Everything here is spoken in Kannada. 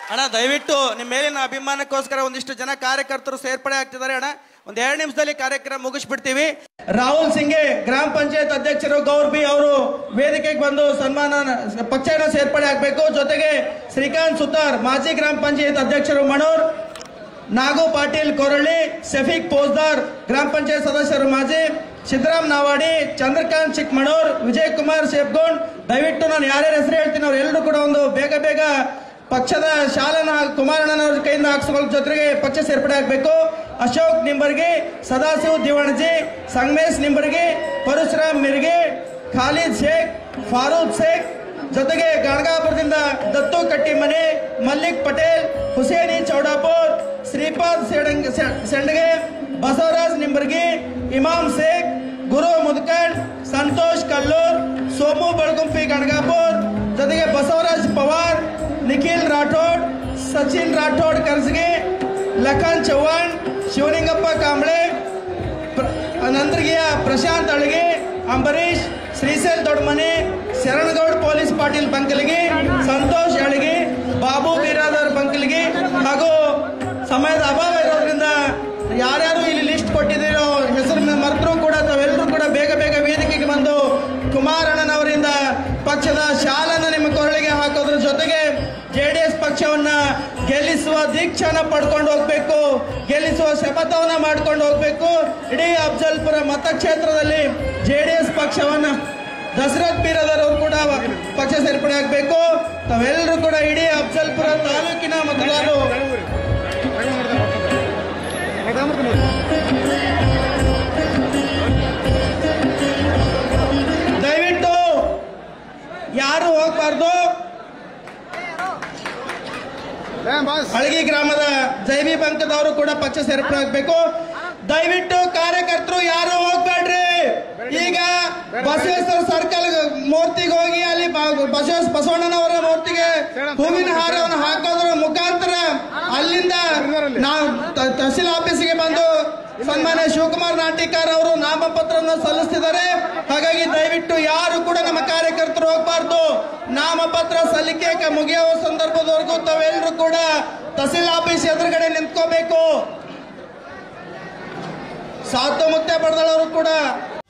ಅಣ್ಣ ದಯವಿಟ್ಟು ನಿಮ್ಮ ಮೇಲಿನ ಅಭಿಮಾನಕ್ಕೋಸ್ಕರ ಒಂದಿಷ್ಟು ಜನ ಕಾರ್ಯಕರ್ತರು ಸೇರ್ಪಡೆ ಆಗ್ತಿದ್ದಾರೆ ಅಣ್ಣ ಒಂದ್ ಎರಡು ನಿಮಿಷದಲ್ಲಿ ಕಾರ್ಯಕ್ರಮ ಮುಗಿಸ್ಬಿಡ್ತೀವಿ ರಾಹುಲ್ ಸಿಂಗೆ ಗ್ರಾಮ ಪಂಚಾಯತ್ ಅಧ್ಯಕ್ಷರು ಗೌರ್ ಬಿ ಅವರು ವೇದಿಕೆಗೆ ಬಂದು ಸನ್ಮಾನ ಪಕ್ಷನ ಸೇರ್ಪಡೆ ಆಗಬೇಕು ಜೊತೆಗೆ ಶ್ರೀಕಾಂತ್ ಸುತಾರ್ ಮಾಜಿ ಗ್ರಾಮ ಪಂಚಾಯತ್ ಅಧ್ಯಕ್ಷರು ಮಣೂರ್ ನಾಗು ಪಾಟೀಲ್ ಕೊರಳ್ಳಿ ಶಫೀಕ್ ಪೋಸ್ದಾರ್ ಗ್ರಾಮ ಪಂಚಾಯತ್ ಸದಸ್ಯರು ಮಾಜಿ ಸಿದ್ದರಾಮ್ ನಾವಾಡಿ ಚಂದ್ರಕಾಂತ್ ಚಿಕ್ಕಮಣೂರ್ ವಿಜಯ್ ಕುಮಾರ್ ಶೇಪ್ಗೋಂಡ್ ದಯವಿಟ್ಟು ನಾನು ಯಾರ್ಯಾರ ಹೆಸರು ಹೇಳ್ತೀನಿ ಅವ್ರು ಎಲ್ಲರೂ ಕೂಡ ಒಂದು ಬೇಗ ಬೇಗ ಪಕ್ಷದ ಶಾಲನ ಕುಮಾರಣ್ಣನವ್ರ ಕೈಯಿಂದ ಹಾಕ್ಸ್ಕೊಳ್ಳೋ ಜೊತೆಗೆ ಪಕ್ಷ ಸೇರ್ಪಡೆ ಆಗಬೇಕು ಅಶೋಕ್ ನಿಂಬರ್ಗಿ ಸದಾಶಿವ್ ದಿವಣಜಿ ಸಂಗಮೇಶ್ ನಿಂಬರ್ಗಿ ಪರಶುರಾಮ್ ಮಿರ್ಗಿ ಖಾಲಿದ್ ಶೇಖ್ ಫಾರೂಕ್ ಶೇಖ್ ಜೊತೆಗೆ ಗಣಗಾಪುರದಿಂದ ದತ್ತು ಕಟ್ಟಿಮನೆ ಮಲ್ಲಿಕ್ ಪಟೇಲ್ ಹುಸೇನಿ ಚೌಡಾಪುರ್ ಶ್ರೀಪಾದ್ ಸೆಡಂಗ್- ಸೆ- ಸೆಂಡಗೆ ಬಸವರಾಜ್ ನಿಂಬರ್ಗಿ ಇಮಾಮ್ ಶೇಖ್ ಗುರು ಮುದ್ಕಂಡ್ ಸಂತೋಷ್ ಕಲ್ಲೂರ್ ಸೋಮು ಬೆಳಗುಂಪಿ ಗಣಗಾಪುರ್ ಜೊತೆಗೆ ಬಸವರಾಜ್ ಪವಾರ್ ನಿಖಿಲ್ ರಾಠೋಡ್ ಸಚಿನ್ ರಾಠೋಡ್ ಕರ್ಸ್ಗಿ ಲಖನ್ ಚವ್ಹಾಣ್ ಶಿವಲಿಂಗಪ್ಪ ಕಾಂಬ್ಳೆ ಪ್ರ- ನಂತರಗಿಯ ಪ್ರಶಾಂತ್ ಅಳಗಿ ಅಂಬರೀಶ್ ಶ್ರೀಶೈಲ್ ದೊಡ್ಡಮನೆ ಶರಣಗೌಡ್ ಪೊಲೀಸ್ ಪಾಟೀಲ್ ಬಂಕಲ್ಗಿ ಸಂತೋಷ್ ಅಳಗಿ ಬಾಬು ಬಿರಾದರ್ ಬಂಕಲ್ಗಿ ಹಾಗೂ ಸಮಯದ ಅಭಾವ ಇರೋದ್ರಿಂದ ಯಾರ್ಯಾರು ಇಲ್ಲಿ ಲಿಸ್ಟ್ ಕೊಟ್ಟಿದ್ದೀರೋ ಹೆಸರು ಮರೆತರೂ ಕೂಡ ತಾವೆಲ್ಲರೂ ಕೂಡ ಬೇಗ ಬೇಗ ವೇದಿಕೆಗೆ ಬಂದು ಕುಮಾರಣ್ಣನವರಿಂದ ಪಕ್ಷದ ಶಾಲನ್ನು ನಿಮ್ಮ ಕೊರಳಿಗೆ ಹಾಕೋದ್ರ ಜೊತೆಗೆ ಜೆಡಿಎಸ್ ಪಕ್ಷವನ್ನ ಗೆಲ್ಲಿಸುವ ದೀಕ್ಷಾನ ಪಡ್ಕೊಂಡು ಹೋಗ್ಬೇಕು ಗೆಲ್ಲಿಸುವ ಶಪಥವನ್ನ ಮಾಡ್ಕೊಂಡು ಹೋಗ್ಬೇಕು ಇಡೀ ಅಫ್ಜಲ್ಪುರ ಮತಕ್ಷೇತ್ರದಲ್ಲಿ ಜೆಡಿಎಸ್ ಪಕ್ಷವನ್ನ ದಶರಥ್ ಬೀರದರ್ ಅವರು ಕೂಡ ಪಕ್ಷ ಸೇರ್ಪಡೆ ಆಗಬೇಕು ತಾವೆಲ್ಲರೂ ಕೂಡ ಇಡೀ ಅಫ್ಜಲ್ಪುರ ತಾಲೂಕಿನ ಮತದಾರರು ದಯವಿಟ್ಟು ಯಾರು ಹೋಗ್ಬಾರ್ದು ಹಳಗಿ ಗ್ರಾಮದ ಜೈವಿ ಬಂಕದವರು ಕೂಡ ಪಕ್ಷ ಸೇರ್ಪಡೆ ಆಗಬೇಕು ದಯವಿಟ್ಟು ಕಾರ್ಯಕರ್ತರು ಯಾರು ಹೋಗ್ಬೇಡ್ರಿ ಈಗ ಬಸವೇಶ್ವರ ಸರ್ಕಲ್ ಮೂರ್ತಿಗೆ ಹೋಗಿ ಅಲ್ಲಿ ಬ- ಬಸವೇಶ್ ಬಸವಣ್ಣನವರ ಮೂರ್ತಿಗೆ ಹೂವಿನ ಹಾರವನ್ನು ಹಾಕೋದ್ರ ಮುಖಾಂತರ ಅಲ್ಲಿಂದ ನಾವು ತ- ತಹಸೀಲ್ ಆಫೀಸಿಗೆ ಬಂದು ಸನ್ಮಾನ್ಯ ಶಿವಕುಮಾರ್ ನಾಟಿಕಾರ್ ಅವರು ನಾಮಪತ್ರವನ್ನು ಸಲ್ಲಿಸ್ತಿದ್ದಾರೆ ಹಾಗಾಗಿ ದಯವಿಟ್ಟು ಯಾರು ಕೂಡ ನಮ್ಮ ಕಾರ್ಯಕರ್ತರು ಹೋಗ್ಬಾರ್ದು ನಾಮಪತ್ರ ಸಲ್ಲಿಕೆ ಕ- ಮುಗಿಯುವ ಸಂದರ್ಭದವರೆಗೂ ತಾವೆಲ್ಲರೂ ಕೂಡ ತಹಸೀಲ್ ಆಫೀಸ್ ಎದುರುಗಡೆ ನಿಂತ್ಕೋಬೇಕು ಸಾತು ಮುಕ್ತ ಪಡೆದವರು ಕೂಡ